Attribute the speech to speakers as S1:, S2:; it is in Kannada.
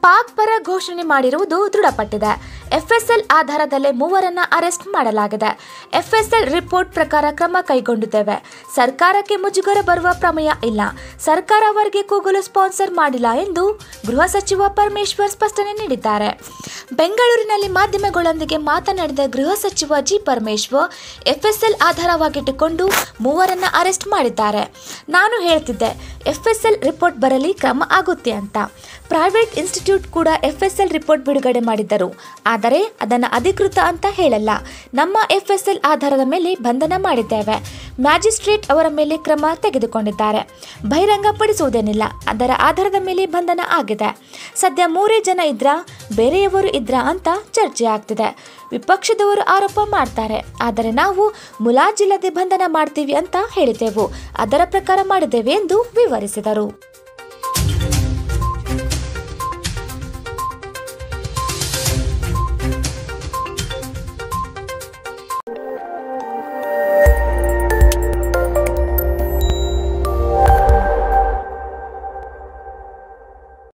S1: ಪಾಕ್ ಪರ ಘೋಷಣೆ ಮಾಡಿರುವುದು ದೃಢಪಟ್ಟಿದೆ ಎಫ್ಎಸ್ಎಲ್ ಆಧಾರದಲ್ಲೇ ಮೂವರನ್ನ ಅರೆಸ್ಟ್ ಮಾಡಲಾಗಿದೆ ಎಫ್ಎಸ್ಎಲ್ ರಿಪೋರ್ಟ್ ಪ್ರಕಾರ ಕ್ರಮ ಕೈಗೊಂಡಿದ್ದೇವೆ ಸರ್ಕಾರಕ್ಕೆ ಮುಜುಗರ ಬರುವ ಪ್ರಮೇಯ ಇಲ್ಲ ಸರ್ಕಾರ ಅವರಿಗೆ ಕೂಗಲು ಸ್ಪಾನ್ಸರ್ ಮಾಡಿಲ್ಲ ಎಂದು ಗೃಹ ಸಚಿವ ಪರಮೇಶ್ವರ್ ಸ್ಪಷ್ಟನೆ ನೀಡಿದ್ದಾರೆ ಬೆಂಗಳೂರಿನಲ್ಲಿ ಮಾಧ್ಯಮಗಳೊಂದಿಗೆ ಮಾತನಾಡಿದ ಗೃಹ ಸಚಿವ ಜಿ ಪರಮೇಶ್ವರ್ ಎಫ್ಎಸ್ಎಲ್ ಆಧಾರವಾಗಿಟ್ಟುಕೊಂಡು ಮೂವರನ್ನ ಅರೆಸ್ಟ್ ಮಾಡಿದ್ದಾರೆ ನಾನು ಹೇಳ್ತಿದ್ದೆ ಎಫ್ಎಸ್ಎಲ್ ರಿಪೋರ್ಟ್ ಬರಲಿ ಕ್ರಮ ಆಗುತ್ತೆ ಅಂತ ಪ್ರೈವೇಟ್ ಇನ್ಸ್ಟಿಟ್ಯೂಟ್ ಕೂಡ ಎಫ್ಎಸ್ಎಲ್ ರಿಪೋರ್ಟ್ ಬಿಡುಗಡೆ ಮಾಡಿದ್ದರು ಆದರೆ ಅದನ್ನು ಅಧಿಕೃತ ಅಂತ ಹೇಳಲ್ಲ ನಮ್ಮ ಎಫ್ಎಸ್ಎಲ್ ಆಧಾರದ ಮೇಲೆ ಬಂಧನ ಮಾಡಿದ್ದೇವೆ ಮ್ಯಾಜಿಸ್ಟ್ರೇಟ್ ಅವರ ಮೇಲೆ ಕ್ರಮ ತೆಗೆದುಕೊಂಡಿದ್ದಾರೆ ಬಹಿರಂಗಪಡಿಸುವುದೇನಿಲ್ಲ ಅದರ ಆಧಾರದ ಮೇಲೆ ಬಂಧನ ಆಗಿದೆ ಸದ್ಯ ಮೂರೇ ಜನ ಇದ್ರ ಬೇರೆಯವರು ಇದ್ರ ಅಂತ ಚರ್ಚೆ ಆಗ್ತಿದೆ ವಿಪಕ್ಷದವರು ಆರೋಪ ಮಾಡ್ತಾರೆ ಆದರೆ ನಾವು ಮುಲಾಜಿಲ್ಲದೆ ಬಂಧನ ಮಾಡ್ತೀವಿ ಅಂತ ಹೇಳಿದೆವು ಅದರ ಪ್ರಕಾರ ಮಾಡಿದ್ದೇವೆ ಎಂದು ವಿವರಿಸಿದರು